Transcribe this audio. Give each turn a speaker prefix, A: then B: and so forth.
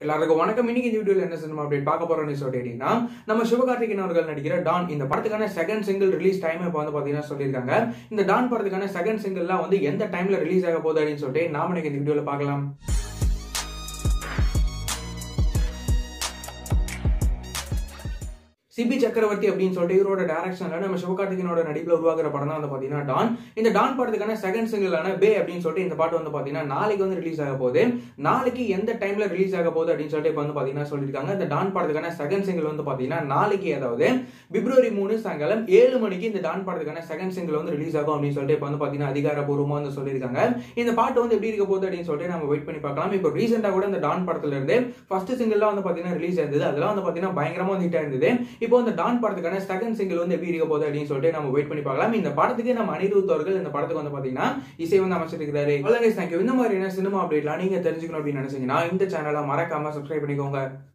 A: எல்லாருக்கும் வணக்கம் இன்னைக்கு இந்த வீடியோல என்ன சினிமா அப்டேட் பார்க்க போறோம்னு சொல்லிட்டீங்கன்னா நம்ம சிவகார்த்திகேயன் அவர்கள் நடிக்கிற டான் இந்த படத்துக்கான செகண்ட் சிங்கிள் ரிலீஸ் டைம் இப்போ வந்து பாத்தீங்கன்னா சொல்லியிருக்காங்க இந்த டான் படத்துக்கான செகண்ட் சிங்கிள்லாம் வந்து எந்த டைம்ல ரிலீஸ் ஆக போகுது அப்படின்னு சொல்லிட்டு நாம இன்னைக்கு இந்த வீடியோல பார்க்கலாம் சிபி சக்கரவர்த்தி அப்படின்னு சொல்லிட்டு இவரோட டேரக்ஷன்ல நம்ம சிவகார்த்திகேயனோட நடிப்புல உருவாக்குற படம் தான் வந்து பாத்தீங்கன்னா டான் இந்த டான் படத்துக்கான செகண்ட் சிங்கிளான பே அப்படின்னு சொல்லிட்டு இந்த பாட்டு வந்து பாத்தீங்கன்னா நாளைக்கு வந்து ரிலீஸ் ஆக போகுது நாளைக்கு எந்த டைம்ல ரிலீஸ் ஆக போகுது அப்படின்னு சொல்லிட்டு இப்போ வந்து பாத்தீங்கன்னா சொல்லியிருக்காங்க இந்த டான் படத்துக்கான செகண்ட் சிங்கிள் வந்து பாத்தீங்கன்னா நாளைக்கு அதாவது பிப்ரவரி மூணு சாயங்காலம் ஏழு மணிக்கு இந்த டான் படத்துக்கான செகண்ட் சிங்கிள் வந்து ரிலீஸ் ஆகும் அப்படின்னு சொல்லிட்டு இப்போ வந்து பாத்தீங்கன்னா அதிகாரப்பூர்வமா வந்து சொல்லியிருக்காங்க இந்த பாட்டு வந்து எப்படி இருக்க போகுது அப்படின்னு சொல்லிட்டு நம்ம வெயிட் பண்ணி பார்க்கலாம் இப்போ ரீசெண்டா கூட இந்த டான் படத்துல இருந்து ஃபர்ஸ்ட் சிங்கிள்லாம் வந்து பாத்தீங்கன்னா ரிலீஸ் ஆயிருந்தது அதெல்லாம் வந்து பாத்தீங்கன்னா பயங்கரமா வந்து ஹிட் ஆயிருந்தது இப்போ இந்த டான் படத்துக்கான செகண்ட் சிங்கிள் வந்து எப்படி இருக்க போகுது அப்படின்னு சொல்லிட்டு நம்ம வெயிட் பண்ணி பார்க்கலாம் இந்த படத்துக்கு நம்ம அனிருத் அவர்கள் இந்த படத்துக்கு வந்து பாத்தீங்கன்னா இசை வந்து அமைச்சிருக்கிறாரு தேங்க்யூ இந்த மாதிரியான சினிமா அப்டேட்லாம் நீங்க தெரிஞ்சுக்கணும் அப்படின்னு நினைச்சீங்கன்னா இந்த சேனலை மறக்காம சப்ஸ்கிரைப் பண்ணிக்கோங்க